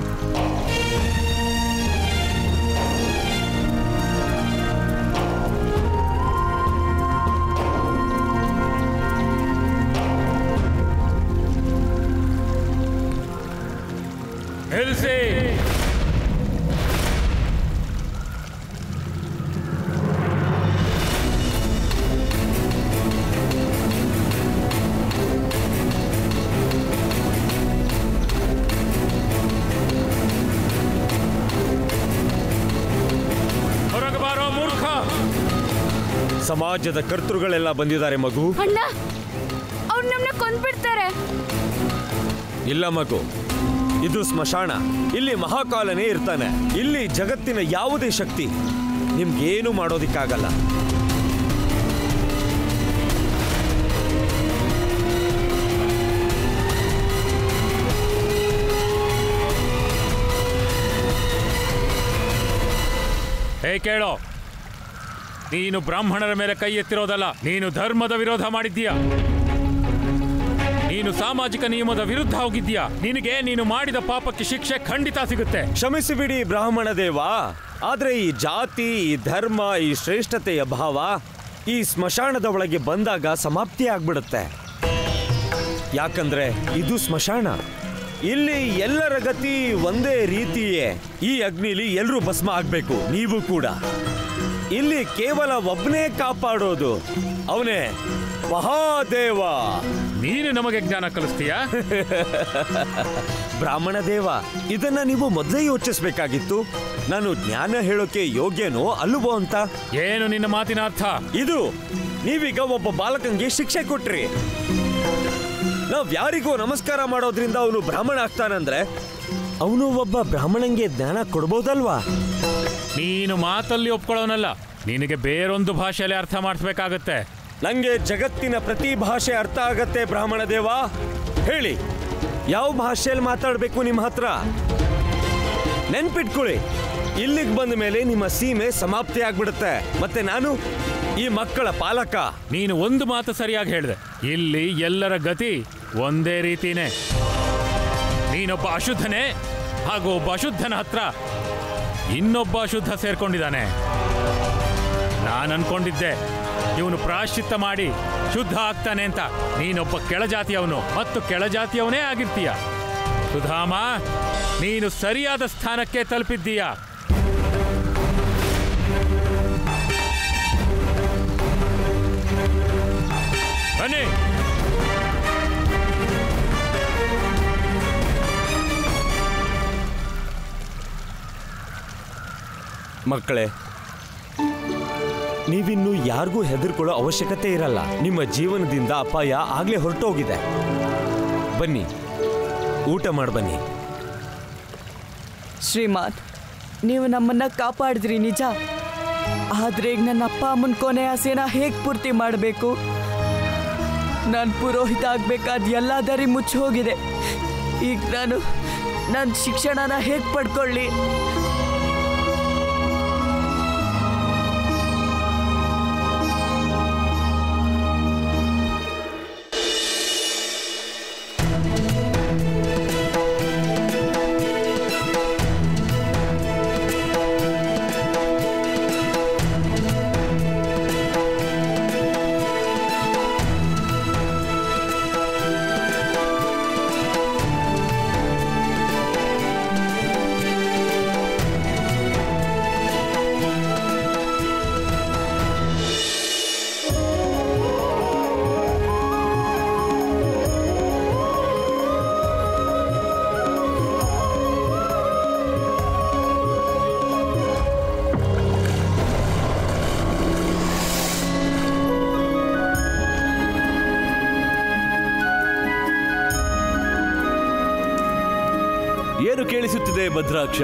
ನಿಲ್ಸಿ ಹೊರಗೆ ಬಾರೋ ಮೂರ್ಖ ಸಮಾಜದ ಕರ್ತೃಗಳೆಲ್ಲ ಬಂದಿದ್ದಾರೆ ಮಗು ಅಣ್ಣ ಅವ್ರು ನಮ್ಮನ್ನ ಕೊಂದ್ಬಿಡ್ತಾರೆ ಇಲ್ಲ ಮಗು ಇದು ಸ್ಮಶಾನ ಇಲ್ಲಿ ಮಹಾಕಾಲನೇ ಇರ್ತಾನೆ ಇಲ್ಲಿ ಜಗತ್ತಿನ ಯಾವುದೇ ಶಕ್ತಿ ನಿಮ್ಗೇನು ಮಾಡೋದಿಕ್ಕಾಗಲ್ಲ ಹೇ ಕೇಳೋ ನೀನು ಬ್ರಾಹ್ಮಣರ ಮೇಲೆ ಕೈ ಎತ್ತಿರೋದಲ್ಲ ನೀನು ಧರ್ಮದ ವಿರೋಧ ಮಾಡಿದ್ದೀಯ ನೀನು ಸಾಮಾಜಿಕ ನಿಯಮದ ವಿರುದ್ಧ ಹೋಗಿದ್ದೀಯಾ ನಿನಗೆ ನೀನು ಮಾಡಿದ ಪಾಪಕ್ಕೆ ಶಿಕ್ಷೆ ಖಂಡಿತ ಸಿಗುತ್ತೆ ಕ್ಷಮಿಸಿ ಬಿಡಿ ಬ್ರಾಹ್ಮಣ ದೇವ ಆದ್ರೆ ಈ ಜಾತಿ ಈ ಧರ್ಮ ಈ ಶ್ರೇಷ್ಠತೆಯ ಭಾವ ಈ ಸ್ಮಶಾನದ ಒಳಗೆ ಬಂದಾಗ ಸಮಾಪ್ತಿ ಆಗ್ಬಿಡುತ್ತೆ ಯಾಕಂದ್ರೆ ಇದು ಸ್ಮಶಾನ ಇಲ್ಲಿ ಎಲ್ಲರ ಗತಿ ಒಂದೇ ರೀತಿಯೇ ಈ ಅಗ್ನಿಲಿ ಎಲ್ಲರೂ ಭಸ್ಮ ಆಗ್ಬೇಕು ನೀವು ಕೂಡ ಇಲ್ಲಿ ಕೇವಲ ಒಬ್ಬನೇ ಕಾಪಾಡೋದು ಅವನೇ ಮಹಾದೇವ ನೀನು ನಮಗೆ ಜ್ಞಾನ ಕಲಿಸ್ತೀಯಾ ಬ್ರಾಹ್ಮಣ ದೇವ ಇದನ್ನ ನೀವು ಮೊದಲೇ ಯೋಚಿಸ್ಬೇಕಾಗಿತ್ತು ನಾನು ಜ್ಞಾನ ಹೇಳೋಕೆ ಯೋಗ್ಯನೋ ಅಲ್ವೋ ಅಂತ ಏನು ನಿನ್ನ ಮಾತಿನ ಅರ್ಥ ಇದು ನೀವೀಗ ಒಬ್ಬ ಬಾಲಕಂಗೆ ಶಿಕ್ಷೆ ಕೊಟ್ರಿ ನಾವ್ ಯಾರಿಗೂ ನಮಸ್ಕಾರ ಮಾಡೋದ್ರಿಂದ ಅವನು ಬ್ರಾಹ್ಮಣ ಆಗ್ತಾನಂದ್ರೆ ಅವನು ಒಬ್ಬ ಬ್ರಾಹ್ಮಣಂಗೆ ಜ್ಞಾನ ಕೊಡ್ಬೋದಲ್ವಾ ನೀನು ಮಾತಲ್ಲಿ ಒಪ್ಕೊಳ್ಳೋನಲ್ಲ ನಿನಗೆ ಬೇರೊಂದು ಭಾಷೆಯಲ್ಲಿ ಅರ್ಥ ಮಾಡಿಸ್ಬೇಕಾಗತ್ತೆ ನಂಗೆ ಜಗತ್ತಿನ ಪ್ರತಿ ಭಾಷೆ ಅರ್ಥ ಆಗತ್ತೆ ಬ್ರಾಹ್ಮಣ ದೇವ ಹೇಳಿ ಯಾವ ಭಾಷೆಯಲ್ಲಿ ಮಾತಾಡ್ಬೇಕು ನಿಮ್ಮ ಹತ್ರ ನೆನ್ಪಿಟ್ಕೊಳ್ಳಿ ಇಲ್ಲಿಗೆ ಬಂದ ಮೇಲೆ ನಿಮ್ಮ ಸೀಮೆ ಸಮಾಪ್ತಿ ಆಗ್ಬಿಡುತ್ತೆ ಮತ್ತೆ ನಾನು ಈ ಮಕ್ಕಳ ಪಾಲಕ ನೀನು ಒಂದು ಮಾತು ಸರಿಯಾಗಿ ಹೇಳಿದೆ ಇಲ್ಲಿ ಎಲ್ಲರ ಗತಿ ಒಂದೇ ರೀತಿನೇ ನೀನೊಬ್ಬ ಅಶುದ್ಧನೇ ಹಾಗೂ ಒಬ್ಬ ಅಶುದ್ಧನ ಹತ್ರ ಇನ್ನೊಬ್ಬ ಅಶುದ್ಧ ಸೇರ್ಕೊಂಡಿದ್ದಾನೆ ನಾನು ಅನ್ಕೊಂಡಿದ್ದೆ ಇವನು ಪ್ರಾಶ್ಚಿತ್ತ ಮಾಡಿ ಶುದ್ಧ ಆಗ್ತಾನೆ ಅಂತ ನೀನೊಬ್ಬ ಕೆಳಜಾತಿಯವನು ಮತ್ತು ಕೆಳಜಾತಿಯವನೇ ಆಗಿರ್ತೀಯ ಸುಧಾಮ ನೀನು ಸರಿಯಾದ ಸ್ಥಾನಕ್ಕೆ ತಲುಪಿದ್ದೀಯಾ ಬನ್ನಿ ಮಕ್ಕಳೇ ನೀವಿನ್ನು ಯಾರಿಗೂ ಹೆದರ್ಕೊಳ್ಳೋ ಅವಶ್ಯಕತೆ ಇರಲ್ಲ ನಿಮ್ಮ ಜೀವನದಿಂದ ಅಪಾಯ ಆಗ್ಲೇ ಹೊರಟೋಗಿದೆ ಬನ್ನಿ ಊಟ ಮಾಡಿ ಬನ್ನಿ ಶ್ರೀಮಾನ್ ನೀವು ನಮ್ಮನ್ನ ಕಾಪಾಡಿದ್ರಿ ನಿಜ ಆದ್ರೆ ಈಗ ನನ್ನ ಅಪ್ಪ ಅಮ್ಮನ ಕೊನೆ ಆಸೆನ ಹೇಗೆ ಪೂರ್ತಿ ಮಾಡಬೇಕು ನಾನು ಪುರೋಹಿತ ಆಗ್ಬೇಕಾದ ಎಲ್ಲ ದಾರಿ ಮುಚ್ಚಿ ಹೋಗಿದೆ ಈಗ ನಾನು ನನ್ನ ಶಿಕ್ಷಣನ ಹೇಗೆ ಪಡ್ಕೊಳ್ಳಿ ಏನು ಕೇಳಿಸುತ್ತಿದೆ ಭದ್ರಾಕ್ಷ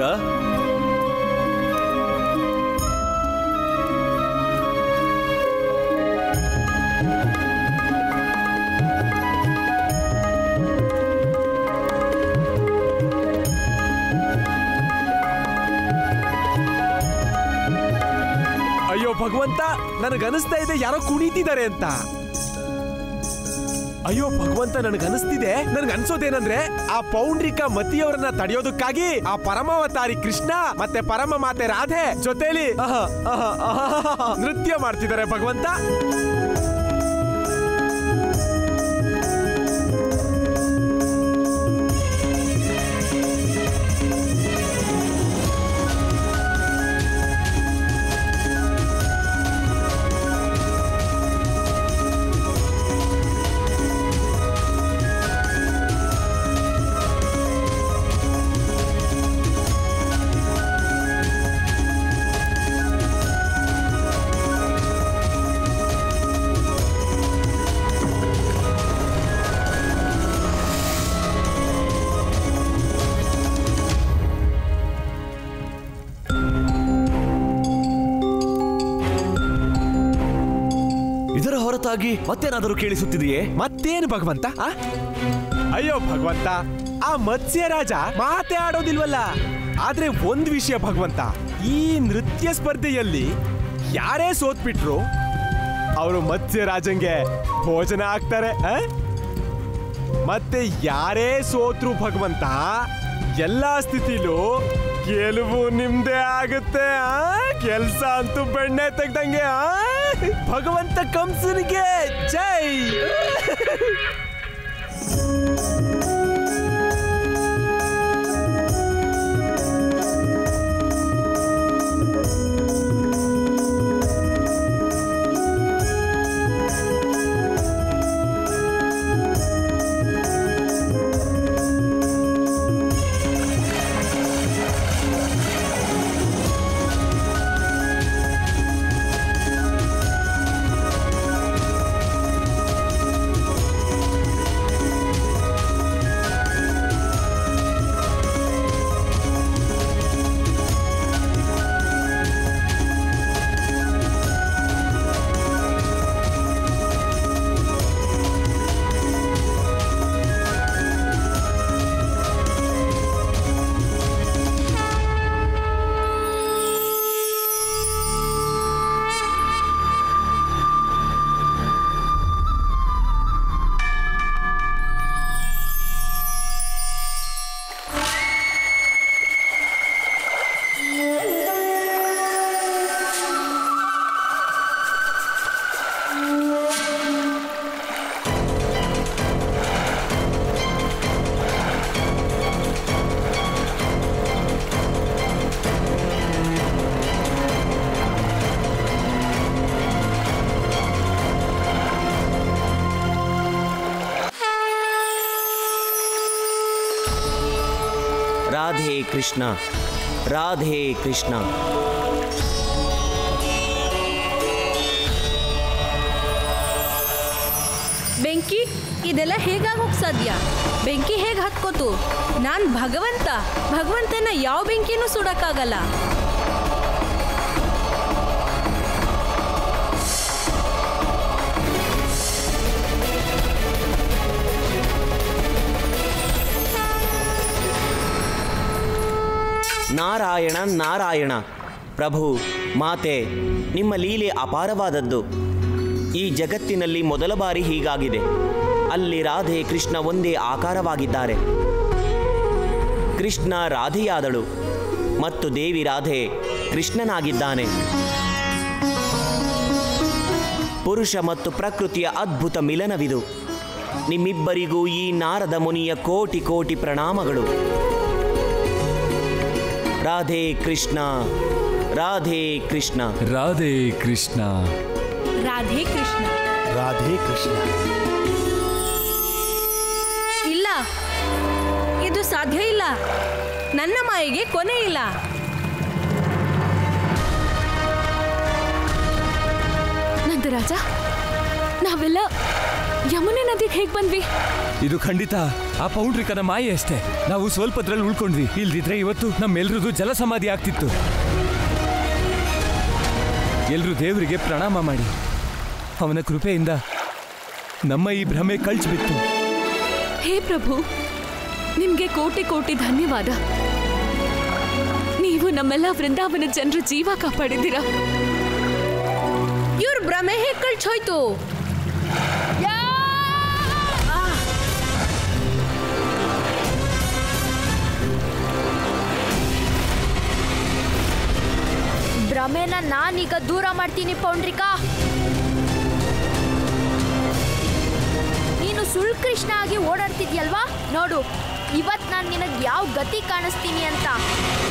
ಅಯ್ಯೋ ಭಗವಂತ ನನಗನಿಸ್ತಾ ಇದೆ ಯಾರೋ ಕುಣಿತಿದ್ದಾರೆ ಅಂತ ಅಯ್ಯೋ ಭಗವಂತ ನನಗನಿಸ್ತಿದೆ ನನ್ಗನ್ಸೋದೇನಂದ್ರೆ ಆ ಪೌಂಡ್ರಿಕ ಮತಿಯವರನ್ನ ತಡೆಯೋದಕ್ಕಾಗಿ ಆ ಪರಮಾವತಾರಿ ಕೃಷ್ಣ ಮತ್ತೆ ಪರಮ ಮಾತೆ ರಾಧೆ ಜೊತೆಲಿ ಆಹ, ಆಹ, ಆಹ, ನೃತ್ಯ ಮಾಡ್ತಿದ್ದಾರೆ ಭಗವಂತ ಇದರ ಹೊರತಾಗಿ ಮತ್ತೇನಾದರೂ ಕೇಳಿಸುತ್ತಿದೆಯೇ ಮತ್ತೇನು ಭಗವಂತ ಆ? ಅಯ್ಯೋ ಭಗವಂತ ಆ ಮತ್ಸ್ಯ ರಾಜ ಮಾತೇ ಆಡೋದಿಲ್ವಲ್ಲ ಆದ್ರೆ ಒಂದ್ ವಿಷಯ ಭಗವಂತ ಈ ನೃತ್ಯ ಸ್ಪರ್ಧೆಯಲ್ಲಿ ಯಾರೇ ಸೋತ್ಬಿಟ್ರು ಅವರು ಮತ್ಸ್ಯ ರಾಜಂಗೆ ಭೋಜನ ಆಗ್ತಾರೆ ಆ? ಮತ್ತೆ ಯಾರೇ ಸೋತ್ರು ಭಗವಂತ ಎಲ್ಲಾ ಸ್ಥಿತಿಲೂ ಗೆಲುವು ನಿಮ್ದೇ ಆಗುತ್ತೆ ಆ ಕೆಲ್ಸ ಅಂತೂ ಬೆಣ್ಣೆ ತೆಗ್ದಂಗೆ ಆ ಭಗವಂತ ಕಂಸನಿಗೆ ಜೈ ರಾಧೆ ಕೃಷ್ಣ ರಾಧೆ ಕೃಷ್ಣ ಬೆಂಕಿ ಇದೆಲ್ಲ ಹೇಗಾಗೋಕ್ ಸಾಧ್ಯ ಬೆಂಕಿ ಹೇಗೆ ಹತ್ಕೋತು ನಾನು ಭಗವಂತ ಭಗವಂತನ ಯಾವ ಬೆಂಕಿನೂ ಸುಡಕ್ಕಾಗಲ್ಲ ನಾರಾಯಣ ನಾರಾಯಣ ಪ್ರಭು ಮಾತೆ ನಿಮ್ಮ ಲೀಲೆ ಅಪಾರವಾದದ್ದು ಈ ಜಗತ್ತಿನಲ್ಲಿ ಮೊದಲ ಬಾರಿ ಹೀಗಾಗಿದೆ ಅಲ್ಲಿ ರಾಧೆ ಕೃಷ್ಣ ಒಂದೇ ಆಕಾರವಾಗಿದ್ದಾರೆ ಕೃಷ್ಣ ರಾಧೆಯಾದಳು ಮತ್ತು ದೇವಿ ರಾಧೆ ಕೃಷ್ಣನಾಗಿದ್ದಾನೆ ಪುರುಷ ಮತ್ತು ಪ್ರಕೃತಿಯ ಅದ್ಭುತ ಮಿಲನವಿದು ನಿಮ್ಮಿಬ್ಬರಿಗೂ ಈ ನಾರದ ಮುನಿಯ ಕೋಟಿ ಕೋಟಿ ಪ್ರಣಾಮಗಳು ರಾಧೆ ಕೃಷ್ಣ ರಾಧೆ ಕೃಷ್ಣ ರಾಧೆ ಕೃಷ್ಣ ರಾಧೆ ಕೃಷ್ಣ ರಾಧೆ ಕೃಷ್ಣ ಇಲ್ಲ ಇದು ಸಾಧ್ಯ ಇಲ್ಲ ನನ್ನ ಮಾಯಿಗೆ ಕೊನೆ ಇಲ್ಲ ನಂದರಾಜ ನಾವೆಲ್ಲ ಯಮುನೆ ನದಿಗೆ ಹೇಗ್ ಬಂದ್ವಿ ಇದು ಖಂಡಿತ ಆ ಪೌಂಡ್ರಿಕನ ಮಾಯೆ ಅಷ್ಟೇ ನಾವು ಸ್ವಲ್ಪದ್ರಲ್ಲಿ ಉಳ್ಕೊಂಡ್ವಿ ಇಲ್ದಿದ್ರೆ ಇವತ್ತು ನಮ್ಮೆಲ್ರದು ಜಲಸಮಾಧಿ ಆಗ್ತಿತ್ತು ಎಲ್ರೂ ದೇವರಿಗೆ ಪ್ರಣಾಮ ಮಾಡಿ ಅವನ ಕೃಪೆಯಿಂದ ನಮ್ಮ ಈ ಭ್ರಮೆ ಕಳ್ಚಿಬಿತ್ತು ಹೇ ಪ್ರಭು ನಿಮ್ಗೆ ಕೋಟಿ ಕೋಟಿ ಧನ್ಯವಾದ ನೀವು ನಮ್ಮೆಲ್ಲ ವೃಂದಾವನ ಜನರ ಜೀವ ಕಾಪಾಡಿದ್ದೀರಾ ಇವ್ರ ಭ್ರಮೆ ಹೇಗೆ ಕಳ್ಚೋಯ್ತು ಭ್ರಮೆನ ನಾನೀಗ ದೂರ ಮಾಡ್ತೀನಿ ಪೌಂಡ್ರಿಕಾ ನೀನು ಸುಳ್ ಕೃಷ್ಣ ಆಗಿ ಓಡಾಡ್ತಿದ್ಯಲ್ವಾ ನೋಡು ಇವತ್ ನಾನು ನಿನಗೆ ಯಾವ ಗತಿ ಕಾಣಿಸ್ತೀನಿ ಅಂತ